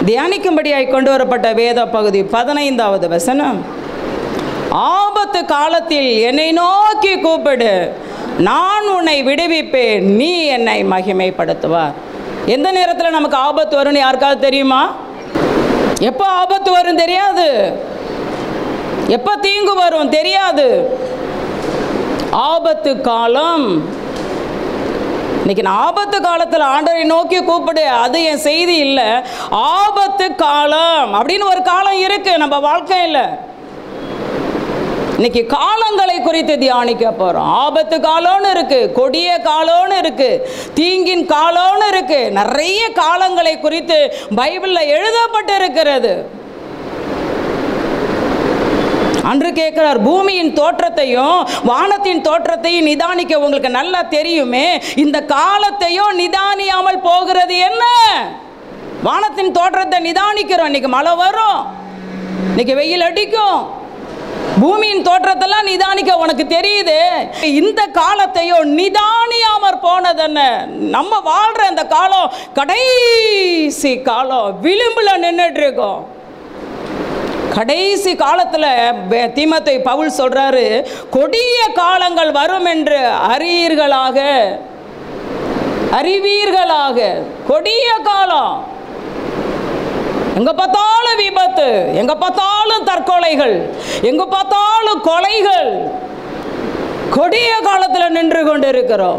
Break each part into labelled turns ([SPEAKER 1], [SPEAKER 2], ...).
[SPEAKER 1] தியானிக்கும்படியாய் கொண்டு வரப்பட்ட வேத பகுதி பதினைந்தாவது வசனம் ஆபத்து காலத்தில் என்னை நோக்கி கூப்பிடு நான் உன்னை விடுவிப்பேன் நீ என்னை மகிமைப்படுத்துவார் எந்த நேரத்தில் நமக்கு ஆபத்து வரும்னு யாருக்காவது தெரியுமா எப்போ ஆபத்து வரும் தெரியாது எப்போ தீங்கு வரும் தெரியாது ஆபத்து காலம் இன்னைக்கு நான் ஆபத்து காலத்தில் ஆண்டவரை நோக்கி கூப்பிடு அது என் செய்தி இல்லை ஆபத்து காலம் அப்படின்னு ஒரு காலம் இருக்கு நம்ம வாழ்க்கையில் இன்னைக்கு காலங்களை குறித்து தியானிக்க போறோம் ஆபத்து காலம்னு இருக்கு கொடிய காலம்னு இருக்கு தீங்கின் காலம்னு இருக்கு நிறைய காலங்களை குறித்து பைபிளில் எழுதப்பட்டு இருக்கிறது அன்று கேட்கிறார் பூமியின் தோற்றத்தையும் வானத்தின் தோற்றத்தையும் நிதானிக்க உங்களுக்கு நல்லா தெரியுமே இந்த காலத்தையும் நிதானியாமல் போகிறது என்ன வானத்தின் தோற்றத்தை நிதானிக்கிறோம் இன்னைக்கு மழை வரும் இன்னைக்கு வெயில் அடிக்கும் பூமியின் தோற்றத்தெல்லாம் நிதானிக்க உனக்கு தெரியுது இந்த காலத்தையோ நிதானியாமற் போனதென்ன நம்ம வாழ்ற இந்த காலம் கடைசி காலம் விளிம்புல நின்றுட்டு இருக்கோம் கடைசி காலத்தில் தீமத்தை பவுல் சொல்றாரு கொடிய காலங்கள் வரும் என்று அறியீர்களாக அறிவீர்களாக கொடிய காலம் எங்க பார்த்தாலும் விபத்து எங்க பார்த்தாலும் தற்கொலைகள் எங்க பார்த்தாலும் கொலைகள் கொடிய காலத்தில் நின்று கொண்டு இருக்கிறோம்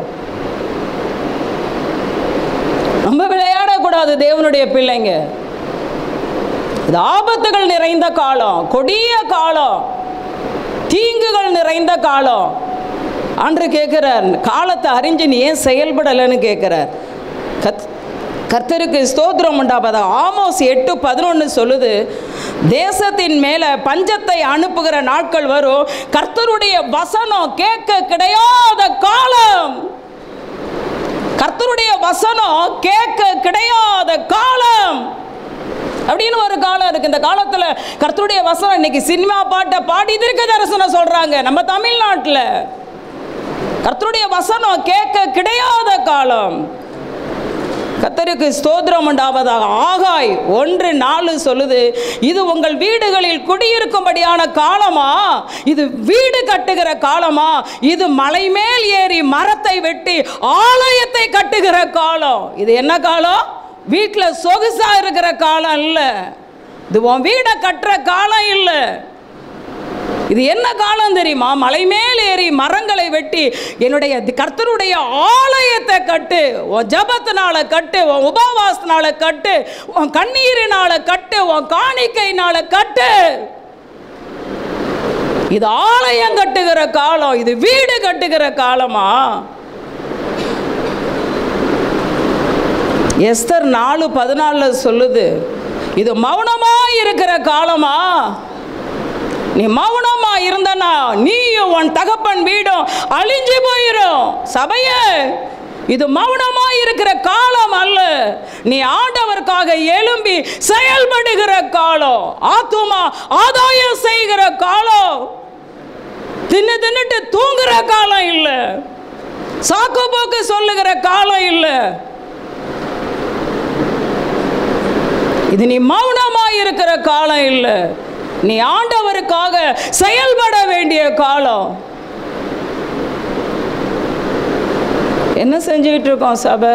[SPEAKER 1] நம்ம விளையாடக்கூடாது தேவனுடைய பிள்ளைங்க இது ஆபத்துகள் நிறைந்த காலம் கொடிய காலம் தீங்குகள் நிறைந்த காலம் அன்று கேட்கிறார் காலத்தை அறிஞ்சு நீ ஏன் செயல்படலைன்னு கேட்கிறார் கத் கர்த்தருக்கு ஸ்தோத்திரம் உண்டாபதா ஆமோஸ் எட்டு பதினொன்று சொல்லுது தேசத்தின் மேலே பஞ்சத்தை அனுப்புகிற நாட்கள் வரும் கர்த்தருடைய வசனம் கேட்க கிடையாத காலம் கர்த்தருடைய வசனம் கேட்க கிடையாத காலம் அப்படின்னு ஒரு காலம் இருக்கு இந்த காலத்தில் கர்த்தருடைய வசனம் இன்னைக்கு சினிமா பாட்டை பாடி திருக்க தரிசனம் சொல்றாங்க நம்ம தமிழ்நாட்டில் கர்த்தருடைய வசனம் கேட்க கிடையாத காலம் கத்தருக்கு ஸ்தோத்திரம் உண்டாவதாக ஆகாய் ஒன்று நாலு சொல்லுது இது உங்கள் வீடுகளில் குடியிருக்கும்படியான காலமா இது வீடு கட்டுகிற காலமா இது மலை மேல் ஏறி மரத்தை வெட்டி ஆலயத்தை கட்டுகிற காலம் இது என்ன காலம் வீட்டில் சொகுசா இருக்கிற காலம் இல்லை இது உன் வீடை கட்டுற காலம் இல்லை இது என்ன காலம் தெரியுமா மலை மேல் ஏறி மரங்களை வெட்டி என்னுடைய கர்த்தருடைய ஆலயத்தை கட்டு உன் ஜபத்தினால கட்டு உன் உபவாசனால கட்டு உன் கண்ணீரினால கட்டு உன் காணிக்கையினால கட்டு இது ஆலயம் கட்டுகிற காலம் இது வீடு கட்டுகிற காலமா எஸ்தர் நாலு பதினாலுல சொல்லுது இது மௌனமா இருக்கிற காலமா நீ மௌனமா இருந்தனா நீயும் உன் தகப்பன் வீடும் அழிஞ்சு போயிடும் சபையே இது மௌனமா இருக்கிற காலம் அல்ல நீ ஆண்டவருக்காக எழும்பி செயல்படுகிற காலம் ஆத்துமா ஆதாயம் செய்கிற காலம் தின்னு தின்னுட்டு தூங்குற காலம் இல்லை சாக்கு போக்கு சொல்லுகிற காலம் இல்லை இது நீ மௌனமா இருக்கிற காலம் இல்லை நீ ஆண்டவருக்காக செயல்பட வேண்டிய காலம் என்ன செஞ்சுக்கிட்டு இருக்கோம் சபை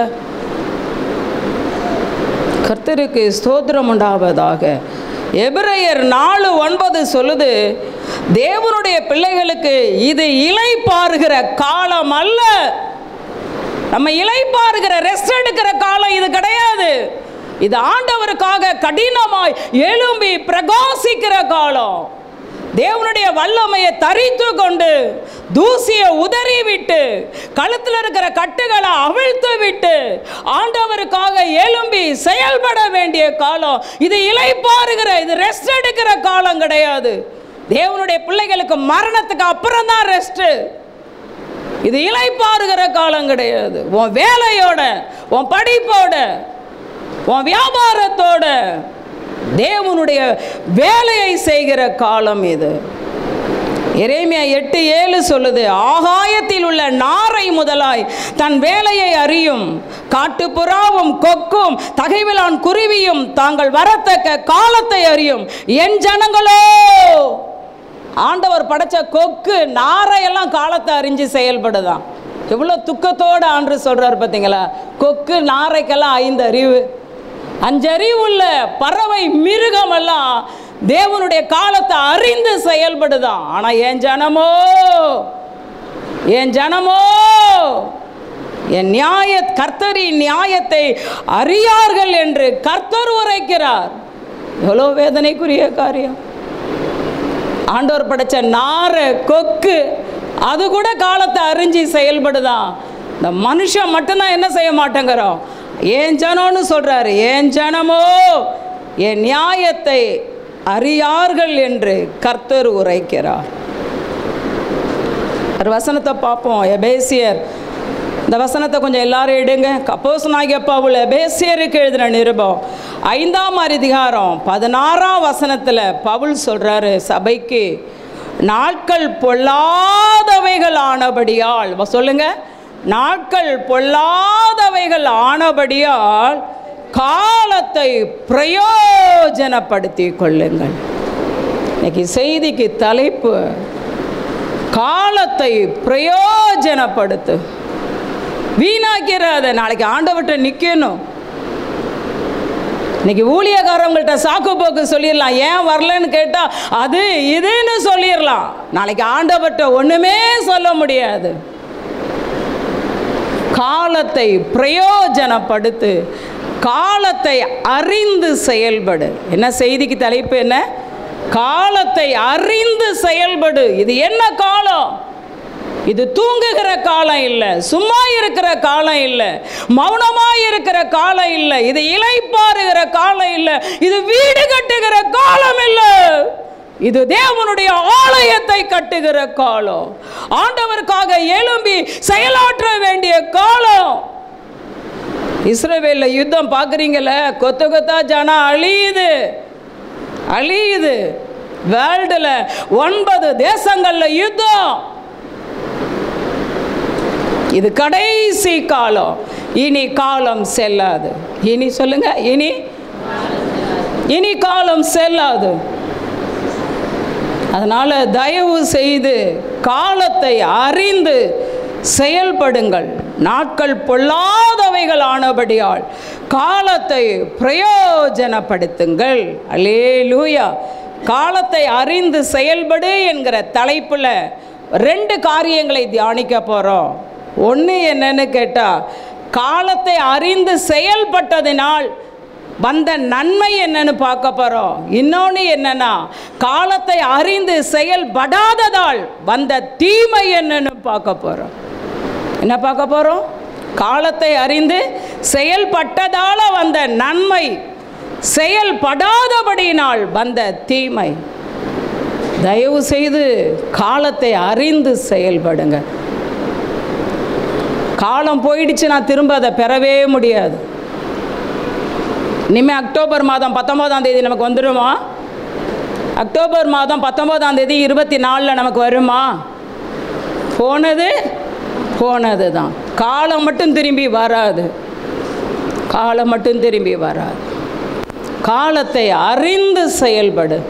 [SPEAKER 1] கர்த்தருக்கு ஸ்தோத்திரம் உண்டாவதாக எபிரையர் நாலு ஒன்பது சொல்லுது தேவனுடைய பிள்ளைகளுக்கு இது இலை பாருகிற காலம் அல்ல நம்ம இலை பாருகிற ரெஸ்ட் எடுக்கிற காலம் இது கிடையாது இது ஆண்டவருக்காக கடினமாய் எழும்பி பிரகாசிக்கிற காலம் தேவனுடைய வல்லமையை தரித்து கொண்டு தூசியை உதறி விட்டு கழுத்தில் இருக்கிற கட்டுகளை அவிழ்த்து விட்டு ஆண்டவருக்காக எழும்பி செயல்பட வேண்டிய காலம் இது இலைப்பாருகிற இது ரெஸ்ட் எடுக்கிற காலம் கிடையாது தேவனுடைய பிள்ளைகளுக்கு மரணத்துக்கு அப்புறம் தான் ரெஸ்ட்டு இது இலைப்பாருகிற காலம் கிடையாது உன் வேலையோட உன் படிப்போட உன் வியாபாரத்தோட தேவனுடைய வேலையை செய்கிற காலம் இது எரேமியா எட்டு ஏழு சொல்லுது ஆகாயத்தில் உள்ள நாரை முதலாய் தன் வேலையை அறியும் காட்டுப்புறாவும் கொக்கும் தகைவிலான் குருவியும் தாங்கள் வரத்தக்க காலத்தை அறியும் என் ஜனங்களோ ஆண்டவர் படைச்ச கொக்கு நாரையெல்லாம் காலத்தை அறிஞ்சு செயல்படுதான் எவ்வளோ துக்கத்தோட ஆண்டு சொல்றாரு பார்த்தீங்களா கொக்கு நாரைக்கெல்லாம் ஐந்து அறிவு அஞ்சறிவு உள்ள பறவை மிருகமெல்லாம் தேவனுடைய காலத்தை அறிந்து செயல்படுதான் ஆனா என் ஜனமோ என் ஜனமோ என் நியாய கர்த்தரின் நியாயத்தை அறியார்கள் என்று கர்த்தர் உரைக்கிறார் எவ்வளோ வேதனைக்குரிய காரியம் ஆண்டவர் படைச்ச நாரை கொக்கு அது கூட காலத்தை அறிஞ்சு செயல்படுதான் இந்த மனுஷன் மட்டும்தான் என்ன செய்ய மாட்டேங்கிறோம் ஏன் ஜனம்னு சொல்றாரு ஏன் ஜனமோ என் நியாயத்தை அறியார்கள் என்று கர்த்தர் உரைக்கிறார் ஒரு வசனத்தை பார்ப்போம் எபேசியர் இந்த வசனத்தை கொஞ்சம் எல்லாரும் எடுங்க கப்போஸ் நாகிய பவுல் எபேசியருக்கு எழுதின நிருபம் ஐந்தாம் அதிகாரம் பதினாறாம் வசனத்தில் பவுல் சொல்றாரு சபைக்கு நாட்கள் பொல்லாதவைகள் ஆனபடியால் வ- சொல்லுங்க நாட்கள் பொல்லாதவைகள் ஆனபடியால் காலத்தை பிரயோஜனப்படுத்தி கொள்ளுங்கள் இன்னைக்கு செய்திக்கு தலைப்பு காலத்தை பிரயோஜனப்படுத்து வீணாக்கிறாத நாளைக்கு ஆண்டவர்கிட்ட நிற்கணும் இன்னைக்கு ஊழியக்காரவங்கள்ட்ட சாக்கு போக்கு சொல்லிடலாம் ஏன் வரலன்னு கேட்டால் அது இதுன்னு சொல்லிடலாம் நாளைக்கு ஆண்டவர்கிட்ட ஒன்றுமே சொல்ல முடியாது காலத்தை பிரயோஜனப்படுத்து காலத்தை அறிந்து செயல்படு என்ன செய்திக்கு தலைப்பு என்ன காலத்தை அறிந்து செயல்படு இது என்ன காலம் இது தூங்குகிற காலம் இல்லை சும்மா இருக்கிற காலம் இல்லை மௌனமாக இருக்கிற காலம் இல்லை இது இலைப்பாறுகிற காலம் இல்லை இது வீடு கட்டுகிற காலம் இல்லை இது தேவனுடைய ஆலயத்தை கட்டுகிற காலம் ஆண்டவருக்காக எழும்பி செயலாற்ற வேண்டிய காலம் இஸ்ரவேலில் யுத்தம் பார்க்குறீங்கள கொத்து கொத்தா ஜனம் அழியுது அழியுது வேர்ல்டில் ஒன்பது தேசங்களில் யுத்தம் இது கடைசி காலம் இனி காலம் செல்லாது இனி சொல்லுங்க இனி இனி காலம் செல்லாது அதனால தயவு செய்து காலத்தை அறிந்து செயல்படுங்கள் நாட்கள் பொல்லாதவைகள் ஆனபடியால் காலத்தை பிரயோஜனப்படுத்துங்கள் அல்லேலூயா காலத்தை அறிந்து செயல்படு என்கிற தலைப்பில் ரெண்டு காரியங்களை தியானிக்க போகிறோம் ஒன்று என்னன்னு கேட்டால் காலத்தை அறிந்து செயல்பட்டதினால் வந்த நன்மை என்னன்னு பார்க்க போகிறோம் இன்னொன்று என்னன்னா காலத்தை அறிந்து செயல்படாததால் வந்த தீமை என்னன்னு பார்க்க போகிறோம் என்ன பார்க்க போகிறோம் காலத்தை அறிந்து செயல்பட்டதால வந்த நன்மை செயல்படாதபடியினால் வந்த தீமை தயவு செய்து காலத்தை அறிந்து செயல்படுங்க காலம் போயிடுச்சு நான் திரும்ப அதை பெறவே முடியாது இனிமேல் அக்டோபர் மாதம் பத்தொம்போதாம் தேதி நமக்கு வந்துடுமா அக்டோபர் மாதம் பத்தொம்போதாம் தேதி இருபத்தி நாலில் நமக்கு வருமா போனது போனது தான் காலம் மட்டும் திரும்பி வராது காலம் மட்டும் திரும்பி வராது காலத்தை அறிந்து செயல்படு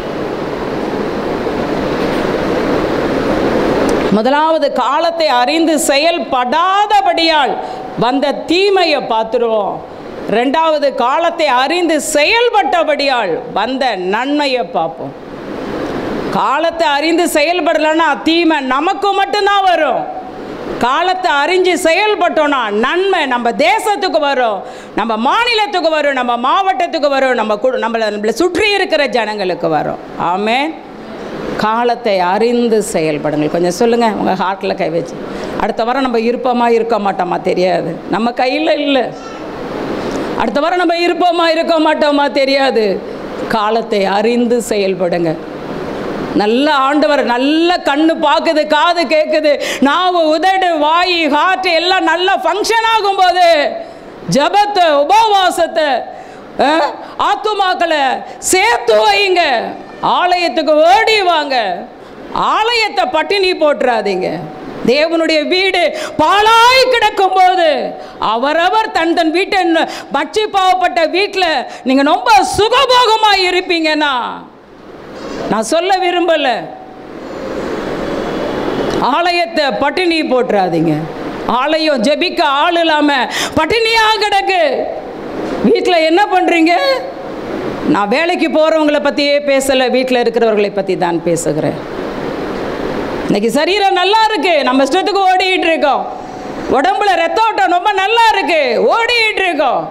[SPEAKER 1] முதலாவது காலத்தை அறிந்து செயல்படாதபடியால் வந்த தீமையை பார்த்துருவோம் ரெண்டாவது காலத்தை அறிந்து செயல்பட்டபடியால் வந்த நன்மையை பார்ப்போம் காலத்தை அறிந்து செயல்படலைன்னா தீமை நமக்கு மட்டும்தான் வரும் காலத்தை அறிஞ்சு செயல்பட்டோம்னா நன்மை நம்ம தேசத்துக்கு வரும் நம்ம மாநிலத்துக்கு வரும் நம்ம மாவட்டத்துக்கு வரும் நம்ம கு நம்மளை நம்மளை சுற்றி இருக்கிற ஜனங்களுக்கு வரும் ஆமென் காலத்தை அறிந்து செயல்படுங்கள் கொஞ்சம் சொல்லுங்கள் உங்கள் ஹார்ட்டில் கை வச்சு அடுத்த வாரம் நம்ம இருப்போமா இருக்க மாட்டோமா தெரியாது நம்ம கையில் இல்லை அடுத்த வாரம் நம்ம இருப்போமா இருக்க மாட்டோமா தெரியாது காலத்தை அறிந்து செயல்படுங்க நல்ல ஆண்டவர் நல்ல கண்ணு பார்க்குது காது கேட்குது நாவு உதடு வாய் ஹார்ட் எல்லாம் நல்லா ஃபங்க்ஷன் ஆகும்போது ஜபத்தை உபவாசத்தை அஹ், ஆத்துமாக்களை சேர்த்து வைங்க ஆலயத்துக்கு ஓடி வாங்க ஆலயத்தை பட்டினி போட்டுறாதீங்க தேவனுடைய வீடு பாழாய் கிடக்கும் போது அவரவர் தன் தன் வீட்டை மச்சி பாவப்பட்ட வீட்டில் நீங்கள் ரொம்ப சுகபோகமாக இருப்பீங்கன்னா நான் சொல்ல விரும்பலை ஆலயத்தை பட்டினி போட்டுறாதீங்க ஆலயம் ஜெபிக்க ஆள் இல்லாமல் பட்டினியாக கிடக்கு வீட்டில் என்ன பண்ணுறீங்க நான் வேலைக்கு போகிறவங்கள பற்றியே பேசலை வீட்டில் இருக்கிறவர்களை பற்றி தான் பேசுகிறேன் இன்னைக்கு சரீரம் நல்லா இருக்கு நம்ம இஷ்டத்துக்கு ஓடிட்டு இருக்கோம் உடம்புல ரத்த ஓட்டம் ரொம்ப நல்லா இருக்கு ஓடிட்டு இருக்கோம்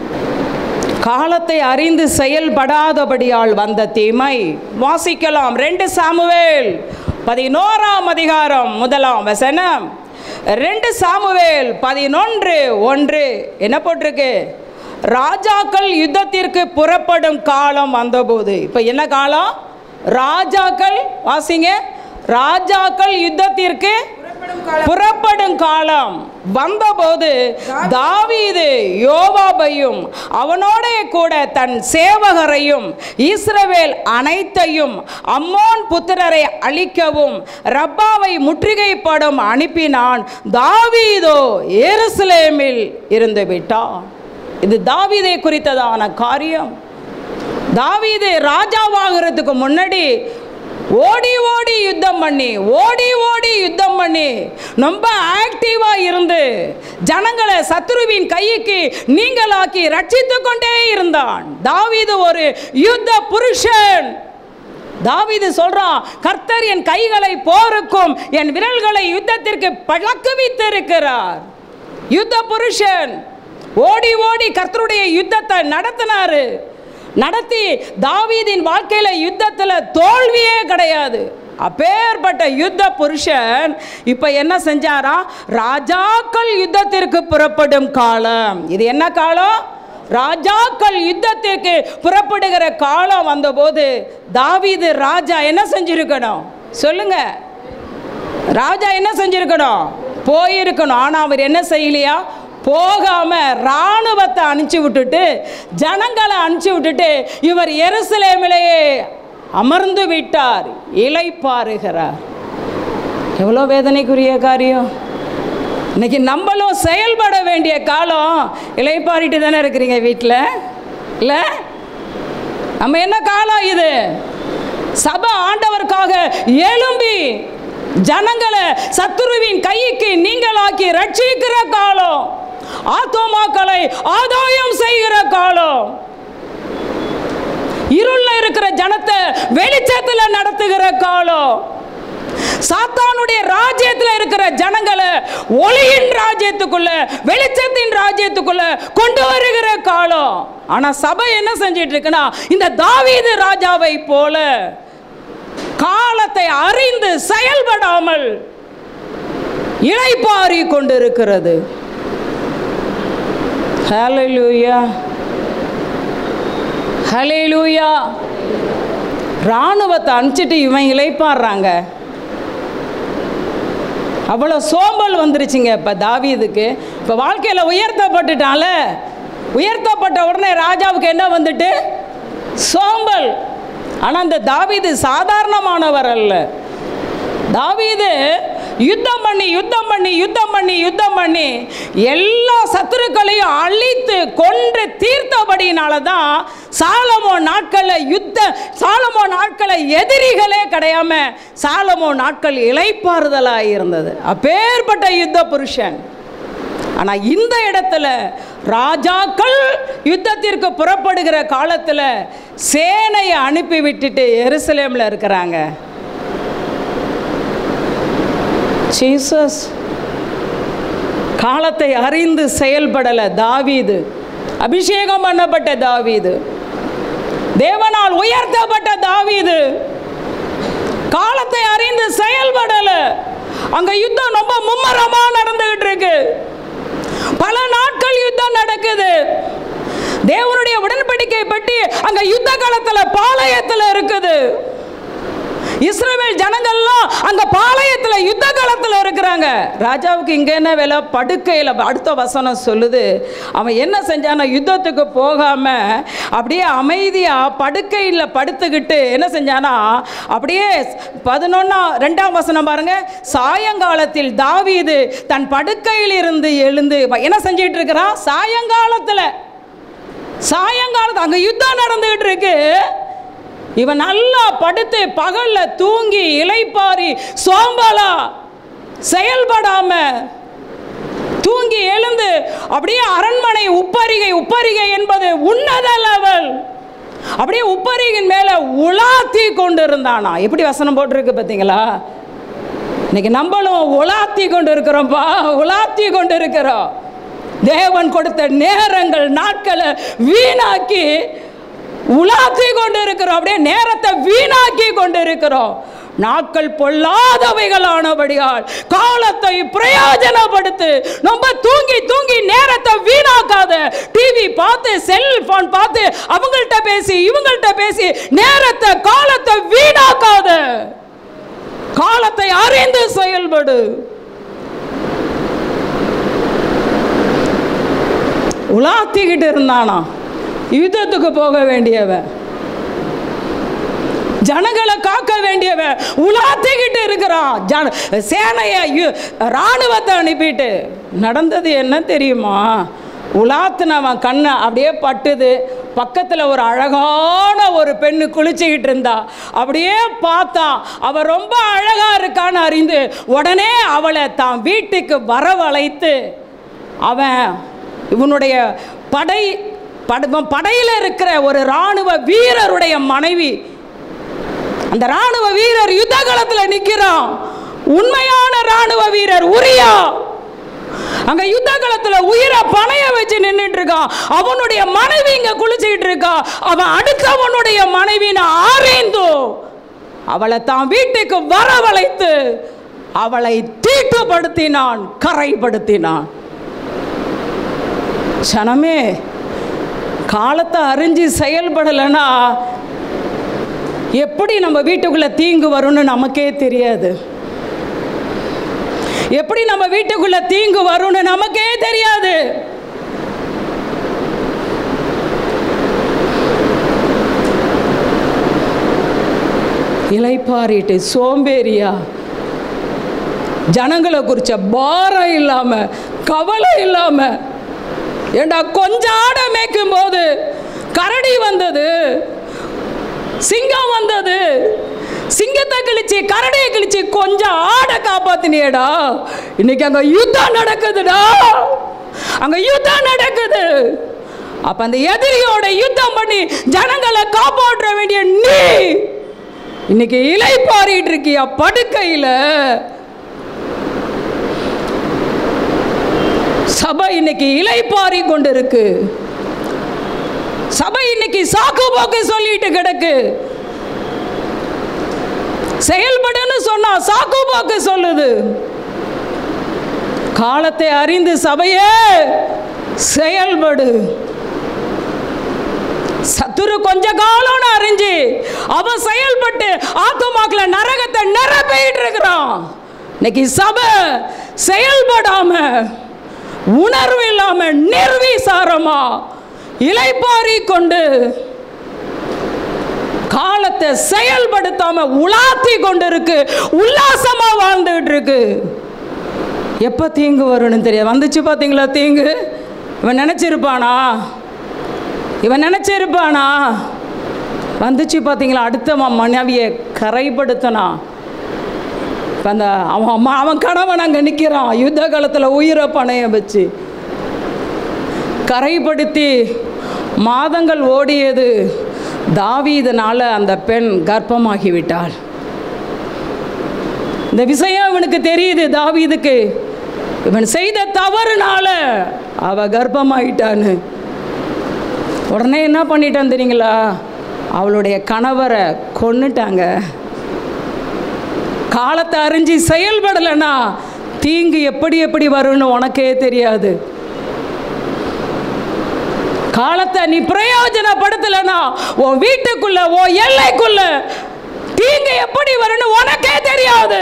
[SPEAKER 1] காலத்தை அறிந்து செயல்படாதபடியால் வந்த தீமை வாசிக்கலாம் ரெண்டு சாமுவேல் பதினோராம் அதிகாரம் முதலாம் வசனம் ரெண்டு சாமுவேல் பதினொன்று ஒன்று என்ன போட்டிருக்கு ராஜாக்கள் யுத்தத்திற்கு புறப்படும் காலம் வந்தபோது இப்போ என்ன காலம் ராஜாக்கள் வாசிங்க ராஜாக்கள் யுத்தத்திற்கு புறப்படும் காலம் வந்தபோது தாவீது யோவாபையும் அவனோட கூட தன் சேவகரையும் இஸ்ரவேல் அனைத்தையும் அம்மோன் புத்திரரை அழிக்கவும் ரப்பாவை முற்றுகைப்படும் அனுப்பினான் தாவீதோ எருசலேமில் இருந்து விட்டான் இது தாவீதை குறித்ததான காரியம் தாவீது ராஜாவாகிறதுக்கு முன்னாடி ஓடி ஓடி யுத்தம் பண்ணி ஓடி ஓடி யுத்தம் பண்ணி ரொம்ப ஆக்டிவா இருந்து ஜனங்களை சத்ருவின் கைக்கு நீங்களாக்கி ரட்சித்து கொண்டே இருந்தான் தாவீது ஒரு யுத்த புருஷன் தாவீது சொல்றான் கர்த்தர் என் கைகளை போருக்கும் என் விரல்களை யுத்தத்திற்கு பழக்குவித்திருக்கிறார் யுத்த புருஷன் ஓடி ஓடி கர்த்தருடைய யுத்தத்தை நடத்தினாரு நடத்தி தாவீதின் வாழ்க்கையில யுத்தத்தில் தோல்வியே கிடையாது அப்பேற்பட்ட யுத்த புருஷன் இப்ப என்ன செஞ்சாரா ராஜாக்கள் யுத்தத்திற்கு புறப்படும் காலம் இது என்ன காலம் ராஜாக்கள் யுத்தத்திற்கு புறப்படுகிற காலம் வந்தபோது தாவீது ராஜா என்ன செஞ்சிருக்கணும் சொல்லுங்க ராஜா என்ன செஞ்சிருக்கணும் போயிருக்கணும் ஆனால் அவர் என்ன செய்யலையா போகாம ராணுவத்தை அனுப்பிச்சு விட்டுட்டு ஜனங்களை அனுப்பிச்சு விட்டுட்டு இவர் எருசலேமிலேயே அமர்ந்து விட்டார் இலைப்பாருகிறார் எவ்வளோ வேதனைக்குரிய காரியம் இன்னைக்கு நம்மளும் செயல்பட வேண்டிய காலம் இலைப்பாரிட்டு தானே இருக்கிறீங்க வீட்டில் இல்லை நம்ம என்ன காலம் இது சபை ஆண்டவருக்காக எழும்பி ஜனங்களை சத்துருவின் கைக்கு நீங்களாக்கி ரட்சிக்கிற காலம் ஆத்தோமாக்களை ஆதாயம் செய்கிற காலம் இருள்ல இருக்கிற ஜனத்தை வெளிச்சத்துல நடத்துகிற காலம் சாத்தானுடைய ராஜ்யத்தில் இருக்கிற ஜனங்களை ஒளியின் ராஜ்யத்துக்குள்ள வெளிச்சத்தின் ராஜ்யத்துக்குள்ள கொண்டு வருகிற காலம் ஆனா சபை என்ன செஞ்சிட்டு இருக்குன்னா இந்த தாவீது ராஜாவை போல காலத்தை அறிந்து செயல்படாமல் இழைப்பாரி கொண்டிருக்கிறது ஹalleluya ஹalleluya ராணுவத்தை அனுப்பிச்சிட்டு இவன் இழைப்பாடுறாங்க அவ்வளோ சோம்பல் வந்துருச்சுங்க இப்போ தாவீதுக்கு இப்போ வாழ்க்கையில் உயர்த்தப்பட்டுட்டால உயர்த்தப்பட்ட உடனே ராஜாவுக்கு என்ன வந்துட்டு சோம்பல் ஆனால் அந்த தாவீது சாதாரணமானவர் அல்ல தாவீது யுத்தம் பண்ணி யுத்தம் பண்ணி யுத்தம் பண்ணி யுத்தம் பண்ணி எல்லா சத்துருக்களையும் அழித்து கொன்று தீர்த்தபடியினால தான் சாலமோ நாட்களில் யுத்த சாலமோ நாட்களில் எதிரிகளே கிடையாம சாலமோ நாட்கள் இலைப்பாறுதலாக இருந்தது அப்பேற்பட்ட யுத்த புருஷன் ஆனால் இந்த இடத்துல ராஜாக்கள் யுத்தத்திற்கு புறப்படுகிற காலத்தில் சேனையை அனுப்பி விட்டுட்டு எருசலேமில் இருக்கிறாங்க ஜீசஸ் காலத்தை அறிந்து செயல்படல தாவீது அபிஷேகம் பண்ணப்பட்ட தாவீது தேவனால் உயர்த்தப்பட்ட தாவீது காலத்தை அறிந்து செயல்படல அங்க யுத்தம் ரொம்ப மும்மரமா நடந்துகிட்டு இருக்கு பல நாட்கள் யுத்தம் நடக்குது தேவனுடைய உடன்படிக்கை பற்றி அங்க யுத்த காலத்துல பாளையத்துல இருக்குது இஸ்ரவேல் ஜனங்கள்லாம் அங்க பாளையத்துல யுத்த காலத்துல இருக்கிறாங்க ராஜாவுக்கு இங்க என்ன வேலை படுக்கையில அடுத்த வசனம் சொல்லுது அவன் என்ன செஞ்சானா யுத்தத்துக்கு போகாம அப்படியே அமைதியா படுக்கையில் படுத்துக்கிட்டு என்ன செஞ்சானா அப்படியே பதினொன்னா ரெண்டாம் வசனம் பாருங்க சாயங்காலத்தில் தாவீது தன் படுக்கையில் இருந்து எழுந்து என்ன செஞ்சிட்டு இருக்கிறான் சாயங்காலத்துல சாயங்காலத்து அங்க யுத்தம் நடந்துகிட்டு இருக்கு இவன் நல்லா படுத்து பகல்ல தூங்கி இளைப்பாரி சோம்பலா செயல்படாம தூங்கி எழுந்து அப்படியே அரண்மனை உப்பரிகை உப்பரிகை என்பது உன்னத லெவல் அப்படியே உப்பரிகின் மேல உலாத்தி கொண்டு இருந்தானா எப்படி வசனம் போட்டிருக்கு பார்த்தீங்களா இன்னைக்கு நம்மளும் உலாத்தி கொண்டு இருக்கிறோம்ப்பா உலாத்தி கொண்டு இருக்கிறோம் தேவன் கொடுத்த நேரங்கள் நாட்களை வீணாக்கி உலாத்தி கொண்டு இருக்கிறோம் அப்படியே நேரத்தை வீணாக்கி கொண்டு இருக்கிறோம் நாட்கள் பொல்லாதவைகளானபடியால் காலத்தை பிரயோஜனப்படுத்து நம்ம தூங்கி தூங்கி நேரத்தை வீணாக்காத டிவி பார்த்து செல்போன் பார்த்து அவங்கள்ட்ட பேசி இவங்கள்ட்ட பேசி நேரத்தை காலத்தை வீணாக்காத காலத்தை அறிந்து செயல்படு உலாத்திக்கிட்டு இருந்தானா யுத்தத்துக்கு போக வேண்டியவன் ஜனங்களை காக்க வேண்டியவன் உலாத்திக்கிட்டு இருக்கிறான் ஜன சேனையை யு- ராணுவத்தை அனுப்பிட்டு நடந்தது என்ன தெரியுமா உலாத்துனவன் கண்ணை அப்படியே பட்டுது பக்கத்தில் ஒரு அழகான ஒரு பெண்ணு குளிச்சுக்கிட்டு இருந்தா அப்படியே பார்த்தான் அவ ரொம்ப அழகா இருக்கான்னு அறிந்து உடனே அவளை தான் வீட்டுக்கு வரவழைத்து அவன் இவனுடைய படை பட படையில் இருக்கிற ஒரு இராணுவ வீரருடைய மனைவி அந்த ராணுவ வீரர் யுத்த களத்தில் நிற்கிறான் உண்மையான ராணுவ வீரர் உரியா அங்க யுத்த களத்துல உயிரை பணைய வச்சு நின்னுட்டு இருக்கான் அவனுடைய மனைவி இங்க குளிச்சுக்கிட்டு இருக்கா அவன் அடுத்தவனுடைய மனைவின்னு ஆரேந்தோ அவளை தான் வீட்டுக்கு வரவழைத்து அவளை தீட்டுப்படுத்தினான் கரைப்படுத்தினான் சனமே காலத்தை அறிஞ்சு செயல்படலைன்னா எப்படி நம்ம வீட்டுக்குள்ள தீங்கு வரும்னு நமக்கே தெரியாது எப்படி நம்ம வீட்டுக்குள்ள தீங்கு வரும்னு நமக்கே தெரியாது இலைப்பாரிட்டு சோம்பேறியா ஜனங்களை குறிச்ச பாரம் இல்லாம கவலை இல்லாம ஏண்டா கொஞ்சம் ஆடை மேய்க்கும் போது கரடி வந்தது சிங்கம் வந்தது சிங்கத்தை கிழிச்சு கரடியை கிழிச்சு கொஞ்சம் ஆடை காப்பாத்தினியடா இன்னைக்கு அங்க யுத்தம் நடக்குதுடா அங்க யுத்தம் நடக்குது அப்ப அந்த எதிரியோட யுத்தம் பண்ணி ஜனங்களை காப்பாற்ற வேண்டிய நீ இன்னைக்கு இலை பாரிட்டு இருக்கியா படுக்கையில சபை இன்னைக்கு இலை பாரி கொண்டு இருக்கு சபை இன்னைக்கு சாக்கு போக்கு சொல்லிட்டு கிடக்கு செயல்படுன்னு சொன்னா சாக்கு போக்கு சொல்லுது காலத்தை அறிந்து சபையே செயல்படு சத்துரு கொஞ்ச காலம்னு அறிஞ்சு அவன் செயல்பட்டு ஆத்துமாக்களை நரகத்தை நிரப்பிட்டு இருக்கிறான் இன்னைக்கு சபை செயல்படாம உணர்வு இல்லாம நிர்வீசாரமா இலைப்பாரி கொண்டு காலத்தை செயல்படுத்தாம உலாத்தி கொண்டு இருக்கு உல்லாசமா வாழ்ந்துகிட்டு இருக்கு எப்போ தீங்கு வரும்னு தெரியாது வந்துச்சு பார்த்தீங்களா தீங்கு இவன் நினச்சிருப்பானா இவன் நினச்சிருப்பானா வந்துச்சு பார்த்தீங்களா அடுத்தவன் மனைவியை கரைப்படுத்தினா இப்போ அந்த அவன் அம்மா அவன் கணவன் அங்கே நிற்கிறான் யுத்த காலத்தில் உயிரை பணைய வச்சு கரைப்படுத்தி மாதங்கள் ஓடியது தாவீதனால அந்த பெண் கர்ப்பமாகிவிட்டாள் இந்த விஷயம் இவனுக்கு தெரியுது தாவீதுக்கு இவன் செய்த தவறுனால அவ கர்ப்பமாயிட்டான்னு உடனே என்ன பண்ணிட்டான் தெரியுங்களா அவளுடைய கணவரை கொன்னுட்டாங்க காலத்தை அறிஞ்சு செயல்படலைன்னா தீங்கு எப்படி எப்படி வரும்னு உனக்கே தெரியாது காலத்தை நீ பிரயோஜனப்படுத்தலைன்னா உன் வீட்டுக்குள்ள உன் எல்லைக்குள்ள தீங்கு எப்படி வரும்னு உனக்கே தெரியாது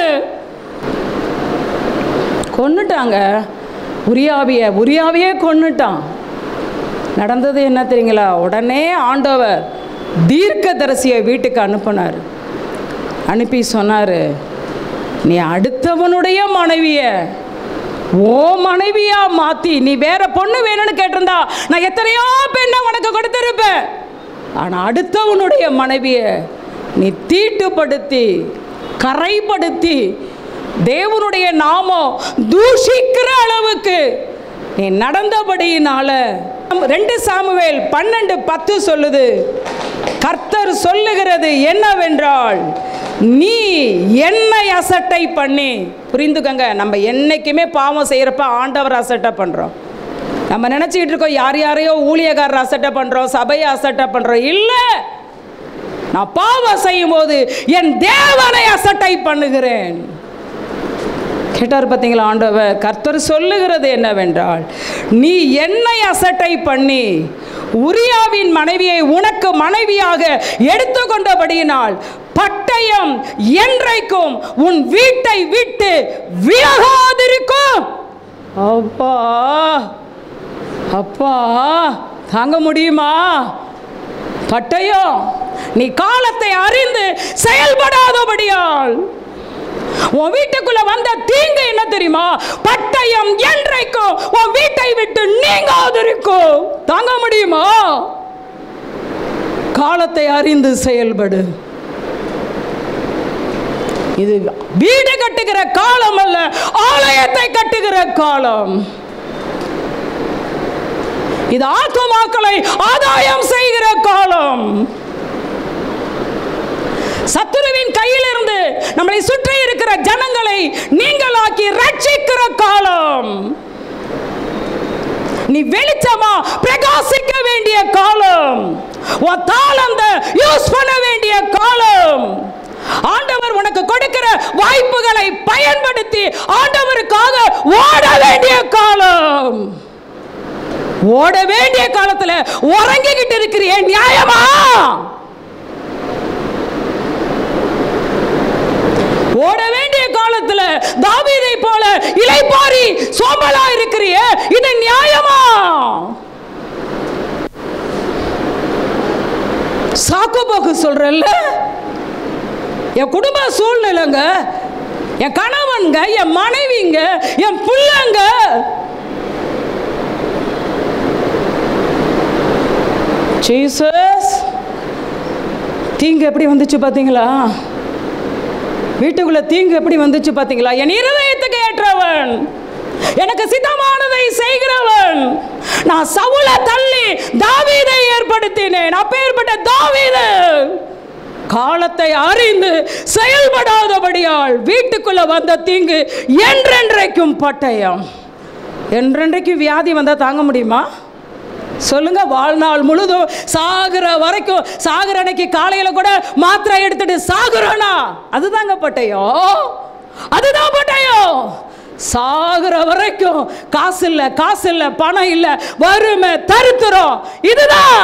[SPEAKER 1] கொன்னுட்டாங்க உரியாவிய உரியாவையே கொன்னுட்டான் நடந்தது என்ன தெரியுங்களா உடனே ஆண்டவர் தீர்க்கதரிசியை வீட்டுக்கு அனுப்புனார் அனுப்பி சொன்னார் நீ அடுத்தவனுடைய மனைவிய ஓ மனைவியா மாத்தி நீ வேற பொண்ணு வேணும்னு கேட்டிருந்தா நான் எத்தனையோ பெண்ணை உனக்கு கொடுத்திருப்பேன் ஆனா அடுத்தவனுடைய மனைவிய நீ தீட்டுப்படுத்தி கரைப்படுத்தி தேவனுடைய நாமம் தூஷிக்கிற அளவுக்கு நீ நடந்தபடியினால ரெண்டு சாமுவேல் பன்னெண்டு பத்து சொல்லுது கர்த்தர் சொல்லுகிறது என்னவென்றால் நீ என்னை அசட்டை பண்ணி புரிந்துக்கங்க நம்ம என்னைக்குமே பாவம் செய்யறப்ப ஆண்டவர் அசட்டை பண்றோம் நம்ம நினைச்சுக்கிட்டு இருக்கோம் யார் யாரையோ ஊழியக்காரர் அசட்டை பண்றோம் சபையை அசட்டை பண்றோம் இல்லை நான் பாவம் செய்யும் போது என் தேவனை அசட்டை பண்ணுகிறேன் கேட்டார் பார்த்தீங்களா ஆண்டவர் கர்த்தர் சொல்லுகிறது என்னவென்றால் நீ என்னை அசட்டை பண்ணி உரியாவின் மனைவியை உனக்கு மனைவியாக எடுத்துக்கொண்டபடியினால் பட்டயம் என்றைக்கும் உன் வீட்டை விட்டு விலகாதிருக்கும் அப்பா அப்பா தாங்க முடியுமா பட்டயம் நீ காலத்தை அறிந்து செயல்படாதபடியால் உன் வீட்டுக்குள்ள வந்த தீங்கு என்ன தெரியுமா பட்டயம் என்றைக்கும் உன் வீட்டை விட்டு நீங்காதிருக்கும் தாங்க முடியுமா காலத்தை அறிந்து செயல்படு இது வீடு கட்டுகிற காலம் அல்ல ஆலயத்தை கட்டுகிற காலம் இது ஆத்துமாக்களை ஆதாயம் செய்கிற காலம் சத்துருவின் கையிலிருந்து நம்மளை சுற்றி இருக்கிற ஜனங்களை நீங்களாக்கி ரட்சிக்கிற காலம் நீ வெளிச்சமா பிரகாசிக்க வேண்டிய காலம் உன் தாளந்த யூஸ் பண்ண வேண்டிய காலம் ஆண்டவர் உனக்கு கொடுக்கிற வாய்ப்புகளை பயன்படுத்தி ஆண்டவருக்காக ஓட வேண்டிய காலம் ஓட வேண்டிய காலத்துல உறங்கிக்கிட்டு இருக்கிறியே நியாயமா ஓட வேண்டிய காலத்துல தாவீதை போல இலைப்பாரி சோம்பலா இருக்கிறியே இது நியாயமா சாக்கு போக்கு சொல்றல்ல என் குடும்ப சூழ்நிலைங்க என் கணவன்க என் மனைவிங்க என் பிள்ளைங்க ஜீசஸ் தீங்கு எப்படி வந்துச்சு பார்த்தீங்களா வீட்டுக்குள்ள தீங்கு எப்படி வந்துச்சு பார்த்தீங்களா என் இருதயத்துக்கு ஏற்றவன் எனக்கு சித்தமானதை செய்கிறவன் நான் சவுல தள்ளி தாவீதை ஏற்படுத்தினேன் அப்பேற்பட்ட தாவீது காலத்தை அறிந்து செயல்படாதபடியால் வீட்டுக்குள்ள வந்த தீங்கு என்றென்றைக்கும் பட்டயம் என்றென்றைக்கும் வியாதி வந்தால் தாங்க முடியுமா சொல்லுங்க வாழ்நாள் முழுதும் சாகுற வரைக்கும் சாகுற அன்னைக்கு காலையில கூட மாத்திரை எடுத்துட்டு சாகுறோனா அதுதாங்க பட்டயம் அதுதான் பட்டயம் சாகுற வரைக்கும் காசு இல்ல காசு இல்ல பணம் இல்ல வறுமை தருத்துறோம் இதுதான்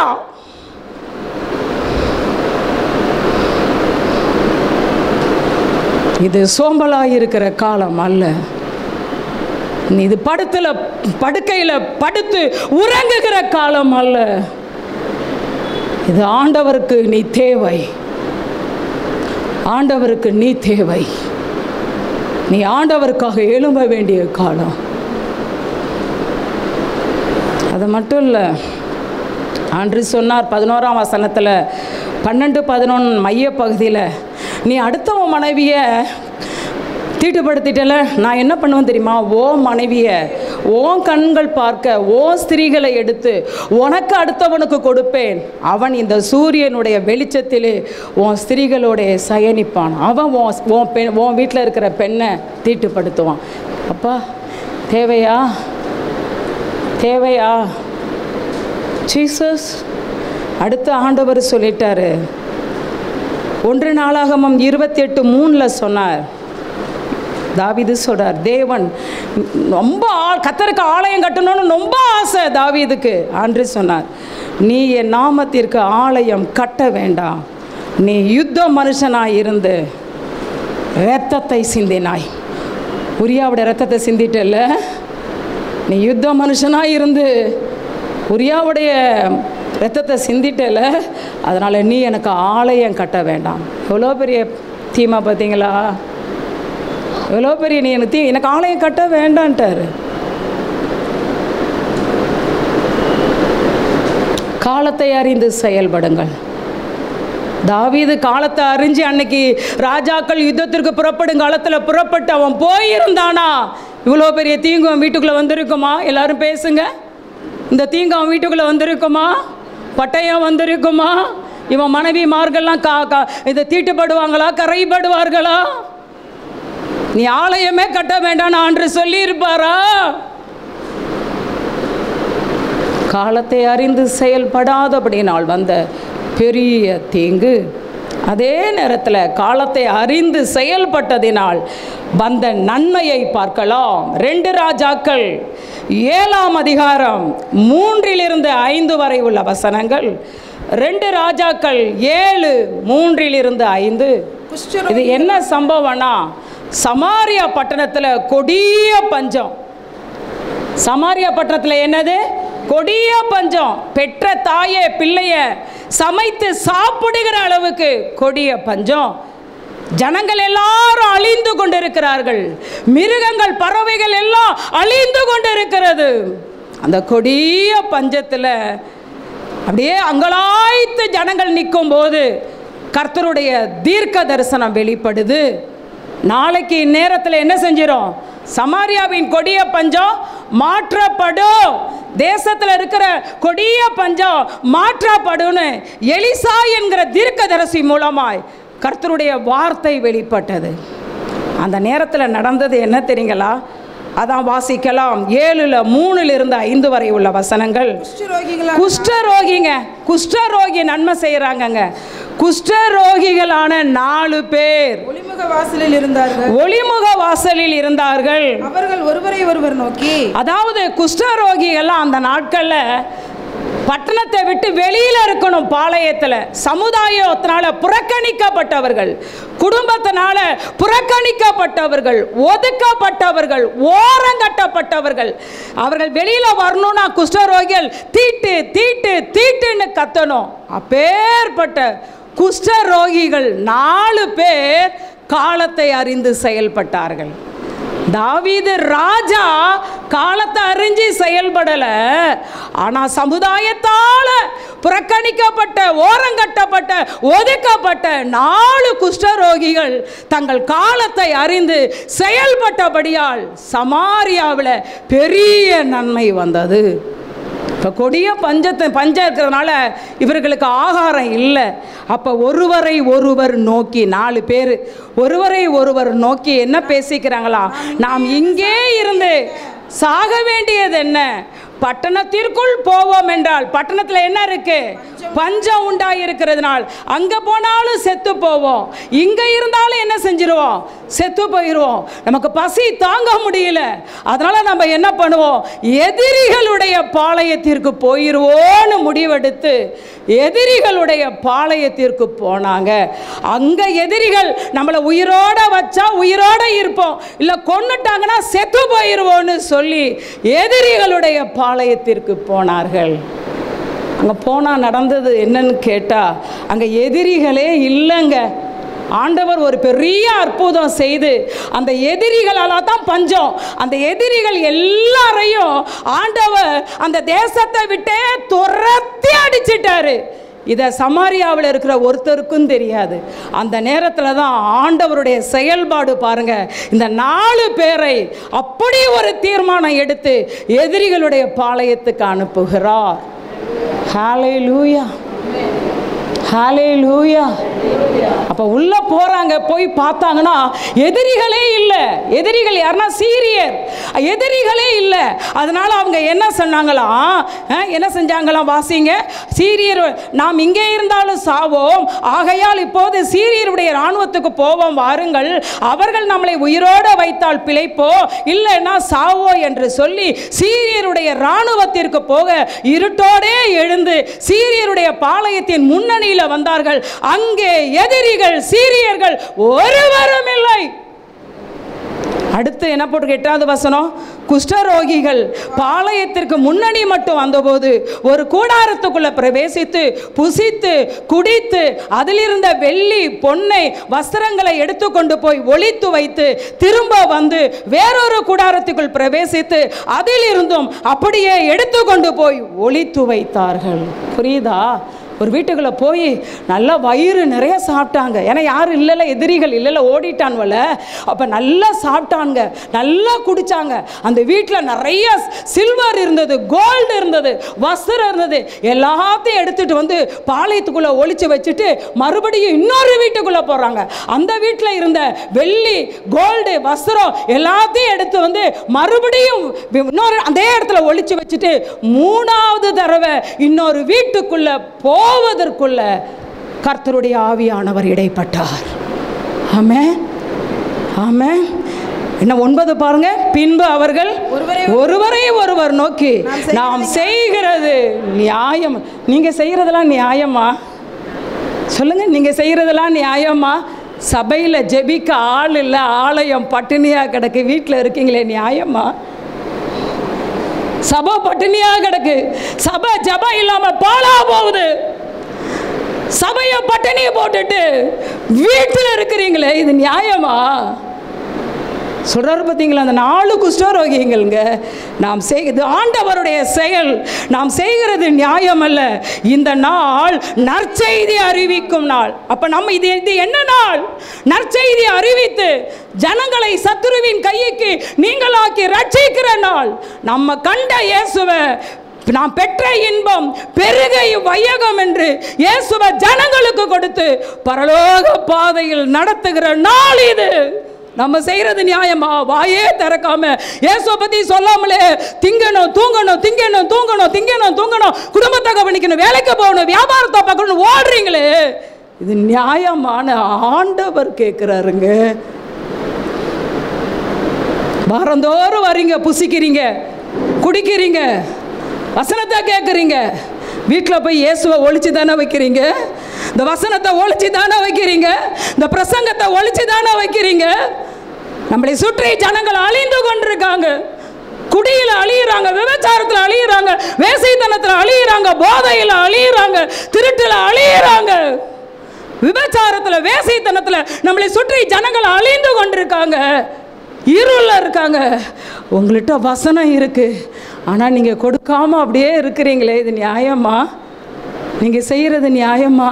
[SPEAKER 1] இது சோம்பலாக இருக்கிற காலம் அல்ல நீ இது படுத்துல படுக்கையில் படுத்து உறங்குகிற காலம் அல்ல இது ஆண்டவருக்கு நீ தேவை ஆண்டவருக்கு நீ தேவை நீ ஆண்டவருக்காக எழும்ப வேண்டிய காலம் அது மட்டும் இல்லை அன்று சொன்னார் பதினோராம் வசனத்தில் பன்னெண்டு பதினொன்று மைய பகுதியில் நீ அடுத்தவன் மனைவியை தீட்டுப்படுத்திட்டல நான் என்ன பண்ணுவேன் தெரியுமா ஓ மனைவியை ஓ கண்கள் பார்க்க ஓ ஸ்திரீகளை எடுத்து உனக்கு அடுத்தவனுக்கு கொடுப்பேன் அவன் இந்த சூரியனுடைய வெளிச்சத்திலே உன் ஸ்திரீகளோடைய சயனிப்பான் அவன் உன் உன் பெண் உன் வீட்டில் இருக்கிற பெண்ணை தீட்டுப்படுத்துவான் அப்பா தேவையா தேவையா ஜீசஸ் அடுத்த ஆண்டவர் சொல்லிட்டாரு ஒன்று நாளாகமம் இருபத்தி எட்டு மூணில் சொன்னார் தாவீது சொல்றார் தேவன் ரொம்ப ஆ- கத்தருக்கு ஆலயம் கட்டணும்னு ரொம்ப ஆசை தாவீதுக்கு ஆண்டு சொன்னார் நீ என் நாமத்திற்கு ஆலயம் கட்ட வேண்டாம் நீ யுத்த மனுஷனாய் இருந்து இரத்தத்தை சிந்தினாய் உரியாவோட ரத்தத்தை சிந்திட்டல்ல நீ யுத்த மனுஷனாக இருந்து உரியாவுடைய ரத்தத்தை சிந்திட்டல அதனால் நீ எனக்கு ஆலயம் கட்ட வேண்டாம் எவ்வளோ பெரிய தீமா பார்த்தீங்களா எவ்வளோ பெரிய நீ எனக்கு தீ எனக்கு ஆலயம் கட்ட வேண்டான்ட்டார் காலத்தை அறிந்து செயல்படுங்கள் தாவீது காலத்தை அறிஞ்சு அன்னைக்கு ராஜாக்கள் யுத்தத்திற்கு புறப்படும் காலத்தில் புறப்பட்டு அவன் போயிருந்தானா இவ்வளோ பெரிய தீங்கு அவன் வீட்டுக்குள்ளே வந்திருக்குமா எல்லாரும் பேசுங்க இந்த தீங்கு அவன் வீட்டுக்குள்ளே வந்திருக்குமா பட்டயம் வந்திருக்குமா இவன் மனைவிமார்கள்லாம் கா கா இதை தீட்டுப்படுவாங்களா கரைப்படுவார்களா நீ ஆலயமே கட்ட வேண்டாம் அன்று சொல்லியிருப்பாரா காலத்தை அறிந்து செயல்படாதபடினால் வந்த பெரிய தீங்கு அதே நேரத்தில் காலத்தை அறிந்து செயல்பட்டதினால் வந்த நன்மையை பார்க்கலாம் ரெண்டு ராஜாக்கள் ஏழாம் அதிகாரம் மூன்றிலிருந்து ஐந்து வரை உள்ள வசனங்கள் ரெண்டு ராஜாக்கள் ஏழு மூன்றிலிருந்து ஐந்து இது என்ன சம்பவம்னா சமாரியா பட்டணத்தில் கொடிய பஞ்சம் சமாரியா பட்டணத்தில் என்னது கொடிய பஞ்சம் பெற்ற தாயே பிள்ளைய சமைத்து சாப்பிடுகிற அளவுக்கு கொடிய பஞ்சம் ஜனங்கள் எல்லாரும் அழிந்து கொண்டிருக்கிறார்கள் மிருகங்கள் பறவைகள் எல்லாம் அழிந்து கொண்டிருக்கிறது அந்த கொடிய பஞ்சத்தில் அப்படியே அங்கலாய்த்து ஜனங்கள் நிற்கும் போது கர்த்தருடைய தீர்க்க தரிசனம் வெளிப்படுது நாளைக்கு இந்நேரத்தில் என்ன செஞ்சிடும் சமாரியாவின் கொடிய பஞ்சம் மாற்றப்படும் தேசத்தில் இருக்கிற கொடிய பஞ்சம் மாற்றப்படும்னு எலிசா என்கிற தீர்க்கதரிசி மூலமாய் கர்த்தருடைய வார்த்தை வெளிப்பட்டது அந்த நேரத்தில் நடந்தது என்ன தெரியுங்களா அதான் வாசிக்கலாம் ஏழுல மூணுல இருந்து ஐந்து வரை உள்ள வசனங்கள்
[SPEAKER 2] குஷ்டரோகிகளா
[SPEAKER 1] குஷ்டரோகிங்க குஷ்டரோகி நன்மை செய்கிறாங்கங்க குஷ்டரோகிகளான நாலு பேர்
[SPEAKER 2] ஒளிமுக வாசலில் இருந்தார்கள்
[SPEAKER 1] ஒளிமுக வாசலில் இருந்தார்கள்
[SPEAKER 2] அவர்கள் ஒருவரை ஒருவர் நோக்கி
[SPEAKER 1] அதாவது குஷ்டரோகிகள்லாம் அந்த நாட்களில் பட்டணத்தை விட்டு வெளியில இருக்கணும் பாளையத்தில் சமுதாயத்தினால புறக்கணிக்கப்பட்டவர்கள் குடும்பத்தினால புறக்கணிக்கப்பட்டவர்கள் ஒதுக்கப்பட்டவர்கள் ஓரங்கட்டப்பட்டவர்கள் அவர்கள் வெளியில வரணும்னா குஷ்டரோகிகள் தீட்டு தீட்டு தீட்டுன்னு கத்தணும் அப்பேற்பட்ட குஷ்டரோகிகள் நாலு பேர் காலத்தை அறிந்து செயல்பட்டார்கள் தாவீது ராஜா காலத்தை அறிஞ்சு செயல்படல ஆனா சமுதாயத்தால புறக்கணிக்கப்பட்ட ஓரங்கட்டப்பட்ட ஒதுக்கப்பட்ட நாலு குஷ்டரோகிகள் தங்கள் காலத்தை அறிந்து செயல்பட்டபடியால் சமாரியாவில் பெரிய நன்மை வந்தது இப்போ கொடிய பஞ்சத்தை பஞ்சம் இருக்கிறதுனால இவர்களுக்கு ஆகாரம் இல்லை அப்போ ஒருவரை ஒருவர் நோக்கி நாலு பேர் ஒருவரை ஒருவர் நோக்கி என்ன பேசிக்கிறாங்களா நாம் இங்கே இருந்து சாக வேண்டியது என்ன பட்டணத்திற்குள் போவோம் என்றால் பட்டணத்தில் என்ன இருக்கு பஞ்சம் உண்டாயிருக்கிறதுனால் அங்கே போனாலும் செத்து போவோம் இங்கே இருந்தாலும் என்ன செஞ்சிருவோம் செத்து போயிடுவோம் நமக்கு பசி தாங்க முடியல அதனால நம்ம என்ன பண்ணுவோம் எதிரிகளுடைய பாளையத்திற்கு போயிடுவோன்னு முடிவெடுத்து எதிரிகளுடைய பாளையத்திற்கு போனாங்க அங்கே எதிரிகள் நம்மளை உயிரோட வச்சா உயிரோட இருப்போம் இல்லை கொன்னுட்டாங்கன்னா செத்து போயிடுவோன்னு சொல்லி எதிரிகளுடைய பாளையத்திற்கு போனார்கள் அங்கே போனால் நடந்தது என்னன்னு கேட்டால் அங்கே எதிரிகளே இல்லைங்க ஆண்டவர் ஒரு பெரிய அற்புதம் செய்து அந்த எதிரிகளால தான் பஞ்சம் அந்த எதிரிகள் எல்லாரையும் ஆண்டவர் அந்த தேசத்தை விட்டே துரத்தி அடிச்சிட்டாரு இதை சமாரியாவில் இருக்கிற ஒருத்தருக்கும் தெரியாது அந்த நேரத்தில் தான் ஆண்டவருடைய செயல்பாடு பாருங்க இந்த நாலு பேரை அப்படி ஒரு தீர்மானம் எடுத்து எதிரிகளுடைய பாளையத்துக்கு அனுப்புகிறார் ஹாலே லூயா ஹாலே லூயா அப்போ உள்ளே போகிறாங்க போய் பார்த்தாங்கன்னா எதிரிகளே இல்லை எதிரிகள் யாருன்னா சீரியர் எதிரிகளே இல்லை அதனால அவங்க என்ன சொன்னாங்களாம் அஹ், என்ன செஞ்சாங்களாம் வாசிங்க சீரியர் நாம் இங்கே இருந்தாலும் சாவோம் ஆகையால் இப்போது சீரியருடைய இராணுவத்துக்கு போவோம் வாருங்கள் அவர்கள் நம்மளை உயிரோட வைத்தால் பிழைப்போ இல்லைன்னா சாவோ என்று சொல்லி சீரியருடைய இராணுவத்திற்கு போக இருட்டோடே எழுந்து சீரியருடைய பாளையத்தின் முன்னணியில் வெளியே வந்தார்கள் அங்கே எதிரிகள் சீரியர்கள் ஒருவரும் இல்லை அடுத்து என்ன போட்டு எட்டாவது வசனம் குஷ்டரோகிகள் பாளையத்திற்கு முன்னணி மட்டும் வந்தபோது ஒரு கூடாரத்துக்குள்ள பிரவேசித்து புசித்து குடித்து அதிலிருந்த வெள்ளி பொன்னை வஸ்திரங்களை எடுத்துக்கொண்டு போய் ஒளித்து வைத்து திரும்ப வந்து வேறொரு கூடாரத்துக்குள் பிரவேசித்து அதிலிருந்தும் அப்படியே எடுத்துக்கொண்டு போய் ஒளித்து வைத்தார்கள் புரியுதா ஒரு வீட்டுக்குள்ளே போய் நல்லா வயிறு நிறைய சாப்பிட்டாங்க ஏன்னா யாரும் இல்லைல்ல எதிரிகள் இல்லைல்ல ஓடிட்டான்வல அப்போ நல்லா சாப்பிட்டாங்க நல்லா குடிச்சாங்க அந்த வீட்டில் நிறைய சில்வர் இருந்தது கோல்டு இருந்தது வஸ்திரம் இருந்தது எல்லாத்தையும் எடுத்துட்டு வந்து பாளையத்துக்குள்ளே ஒளிச்சு வச்சுட்டு மறுபடியும் இன்னொரு வீட்டுக்குள்ளே போகிறாங்க அந்த வீட்டில் இருந்த வெள்ளி கோல்டு வஸ்திரம் எல்லாத்தையும் எடுத்து வந்து மறுபடியும் இன்னொரு அதே இடத்துல ஒளிச்சு வச்சுட்டு மூணாவது தடவை இன்னொரு வீட்டுக்குள்ள போவதற்குள்ள கர்த்தருடைய ஆவியானவர் இடைப்பட்டார் ஆமே ஆமே என்ன ஒன்பது பாருங்க பின்பு அவர்கள்
[SPEAKER 2] ஒருவரை
[SPEAKER 1] ஒருவரை ஒருவர் நோக்கி நாம் செய்கிறது நியாயம் நீங்க செய்யறதெல்லாம் நியாயமா சொல்லுங்க நீங்க செய்யறதெல்லாம் நியாயமா சபையில் ஜெபிக்க ஆள் இல்லை ஆலயம் பட்டினியா கிடக்கு வீட்டில் இருக்கீங்களே நியாயமா சபை பட்டினியா கிடக்கு சபை ஜபம் இல்லாம பாழா போகுது சபையை பட்டினியை போட்டுட்டு வீட்டில் இருக்கிறீங்களே இது நியாயமா சொல்றாரு பார்த்தீங்களா அந்த நாலு குஷ்டரோகியங்கள்ங்க நாம் செய் இது ஆண்டவருடைய செயல் நாம் செய்கிறது நியாயம் அல்ல இந்த நாள் நற்செய்தி அறிவிக்கும் நாள் அப்ப நம்ம இது இது என்ன நாள் நற்செய்தி அறிவித்து ஜனங்களை சத்துருவின் கைக்கு நீங்களாக்கி ரட்சிக்கிற நாள் நம்ம கண்ட இயேசுவை நாம் பெற்ற இன்பம் பெருகை வையகம் என்று இயேசுவை ஜனங்களுக்கு கொடுத்து பரலோக பாதையில் நடத்துகிற நாள் இது நம்ம செய்யறது நியாயமா வாயே திறக்காம இயேசுவை பத்தி சொல்லாமலே திங்கணும் தூங்கணும் திங்கணும் தூங்கணும் திங்கணும் தூங்கணும் குடும்பத்தை கவனிக்கணும் வேலைக்கு போகணும் வியாபாரத்தை பார்க்கணும் ஓடுறீங்களே இது நியாயமான ஆண்டவர் கேட்கிறாருங்க வாரந்தோறும் வரீங்க புசிக்கிறீங்க குடிக்கிறீங்க வசனத்தை கேட்குறீங்க வீட்டில் போய் இயேசுவை ஒழிச்சு தானே வைக்கிறீங்க இந்த வசனத்தை ஒழிச்சு தானே வைக்கிறீங்க இந்த பிரசங்கத்தை ஒழிச்சு தானே வைக்கிறீங்க நம்மளை சுற்றி ஜனங்கள் அழிந்து கொண்டிருக்காங்க குடியில் அழியிறாங்க விபச்சாரத்தில் அழியிறாங்க வேசைத்தனத்தில் அழியிறாங்க போதையில் அழியிறாங்க திருட்டில் அழியிறாங்க விபச்சாரத்தில் வேசைத்தனத்தில் நம்மளை சுற்றி ஜனங்கள் அழிந்து கொண்டிருக்காங்க இருளில் இருக்காங்க உங்கள்கிட்ட வசனம் இருக்கு ஆனால் நீங்கள் கொடுக்காம அப்படியே இருக்கிறீங்களே இது நியாயமா நீங்கள் செய்கிறது நியாயமா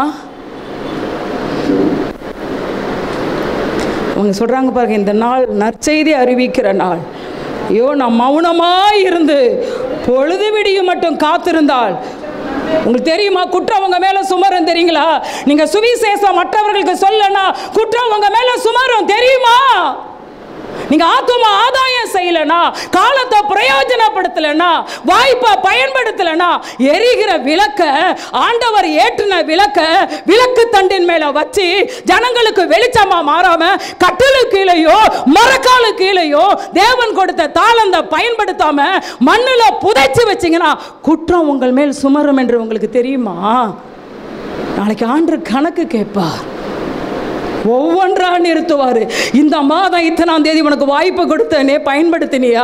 [SPEAKER 1] அவங்க சொல்கிறாங்க பாருங்க இந்த நாள் நற்செய்தி அறிவிக்கிற நாள் ஐயோ நான் மௌனமாக இருந்து பொழுது விடியும் மட்டும் காத்திருந்தால் உங்களுக்கு தெரியுமா குற்றம் உங்க மேல சுமரும் தெரியுங்களா நீங்க சுவிசேஷம் மற்றவர்களுக்கு சொல்லனா குற்றம் உங்க மேல சுமரும் தெரியுமா நீங்க ஆத்தும ஆதாயம் செய்யலனா காலத்தை பிரயோஜனப்படுத்தலனா வாய்ப்பை பயன்படுத்தலனா எரிகிற விளக்க ஆண்டவர் ஏற்றின விளக்க விளக்கு தண்டின் மேல வச்சு ஜனங்களுக்கு வெளிச்சமா மாறாம கட்டிலு கீழேயோ மரக்காலு கீழேயோ தேவன் கொடுத்த தாளந்த பயன்படுத்தாம மண்ணுல புதைச்சு வச்சீங்கன்னா குற்றம் உங்கள் மேல் சுமரும் என்று உங்களுக்கு தெரியுமா நாளைக்கு ஆண்டு கணக்கு கேட்பார் ஒவ்வொன்றா நிறுத்துவார் இந்த மாதம் இத்தனாம் தேதி உனக்கு வாய்ப்பு கொடுத்தனே பயன்படுத்தினியா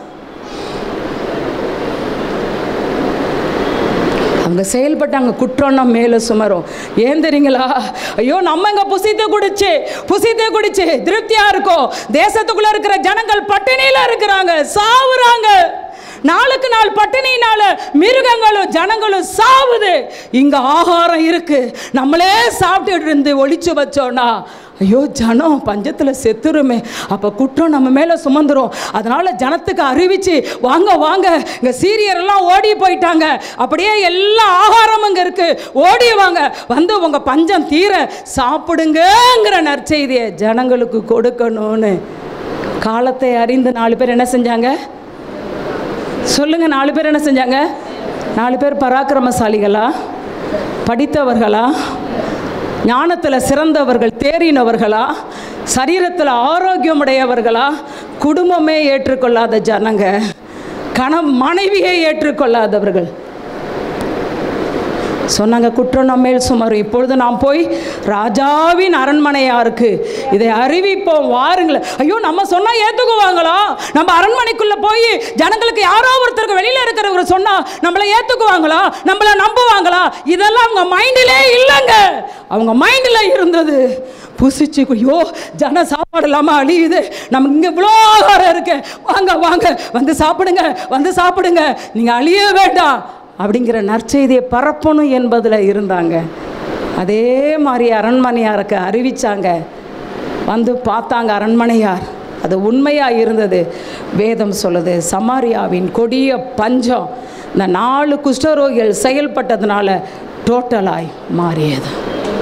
[SPEAKER 1] அவங்க செயல்பட்டாங்க குற்றம்னா மேலே சுமரும் ஏன் தெரியுங்களா ஐயோ நம்ம இங்க புசித்து குடிச்சு புசித்து குடிச்சு திருப்தியா இருக்கோம் தேசத்துக்குள்ள இருக்கிற ஜனங்கள் பட்டினியில இருக்கிறாங்க சாவுறாங்க நாளுக்கு நாள் பட்டினினால மிருகங்களும் ஜனங்களும் சாவுது இங்க ஆகாரம் இருக்கு நம்மளே சாப்பிட்டுட்டு இருந்து ஒளிச்சு வச்சோன்னா ஐயோ ஜனம் பஞ்சத்தில் செத்துருமே அப்போ குற்றம் நம்ம மேலே சுமந்துரும் அதனால ஜனத்துக்கு அறிவிச்சு வாங்க வாங்க இங்கே சீரியரெல்லாம் ஓடி போயிட்டாங்க அப்படியே எல்லா ஆகாரமும் இங்கே இருக்கு ஓடி வாங்க வந்து உங்கள் பஞ்சம் தீர சாப்பிடுங்கங்கிற நற்செய்தியை ஜனங்களுக்கு கொடுக்கணும்னு காலத்தை அறிந்து நாலு பேர் என்ன செஞ்சாங்க சொல்லுங்க நாலு பேர் என்ன செஞ்சாங்க நாலு பேர் பராக்கிரமசாலிகளா படித்தவர்களா ஞானத்தில் சிறந்தவர்கள் தேறினவர்களா சரீரத்தில் ஆரோக்கியமுடையவர்களா குடும்பமே ஏற்றுக்கொள்ளாத ஜனங்க கண மனைவியை ஏற்றுக்கொள்ளாதவர்கள் சொன்னாங்க குற்றம் நம்மேல் சுமரும் இப்பொழுது நாம் போய் ராஜாவின் அரண்மனையா இருக்கு இதை அறிவிப்போம் வாருங்களேன் ஐயோ நம்ம சொன்னா ஏத்துக்குவாங்களா நம்ம அரண்மனைக்குள்ள போய் ஜனங்களுக்கு யாரோ ஒருத்தருக்கு வெளியில இருக்கிறவங்க சொன்னா நம்மளை ஏத்துக்குவாங்களா நம்மள நம்புவாங்களா இதெல்லாம் அவங்க மைண்டிலே இல்லைங்க அவங்க மைண்டில் இருந்தது புசிச்சு ஐயோ ஜன சாப்பாடு இல்லாமல் அழியுது நமக்கு இங்கே இவ்வளோ ஆகாரம் இருக்கு வாங்க வாங்க வந்து சாப்பிடுங்க வந்து சாப்பிடுங்க நீங்கள் அழிய வேண்டாம் அப்படிங்கிற நற்செய்தியை பரப்பணும் என்பதில் இருந்தாங்க அதே மாதிரி அரண்மனையாருக்கு அறிவிச்சாங்க வந்து பார்த்தாங்க அரண்மனையார் அது உண்மையாக இருந்தது வேதம் சொல்லுது சமாரியாவின் கொடிய பஞ்சம் இந்த நாலு குஷ்டரோகிகள் செயல்பட்டதுனால டோட்டலாய் மாறியது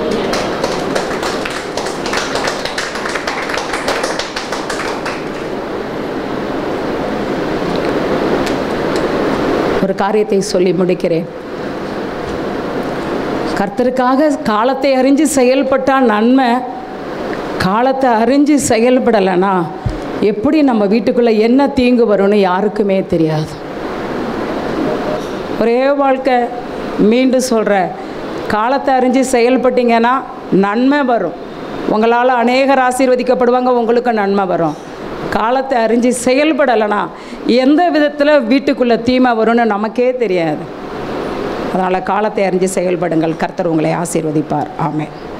[SPEAKER 1] ஒரு காரியத்தை சொல்லி முடிக்கிறேன் கர்த்தருக்காக காலத்தை அறிஞ்சு செயல்பட்டால் நன்மை காலத்தை அறிஞ்சு செயல்படலைன்னா எப்படி நம்ம வீட்டுக்குள்ளே என்ன தீங்கு வரும்னு யாருக்குமே தெரியாது ஒரே வாழ்க்கை மீண்டும் சொல்கிறேன் காலத்தை அறிஞ்சு செயல்பட்டீங்கன்னா நன்மை வரும் உங்களால் அநேகர் ஆசீர்வதிக்கப்படுவாங்க உங்களுக்கு நன்மை வரும் காலத்தை அறிஞ்சு செயல்படலைன்னா எந்த விதத்தில் வீட்டுக்குள்ளே தீமை வரும்னு நமக்கே தெரியாது அதனால் காலத்தை அறிஞ்சு செயல்படுங்கள் கர்த்தர் உங்களை ஆசீர்வதிப்பார் ஆமென்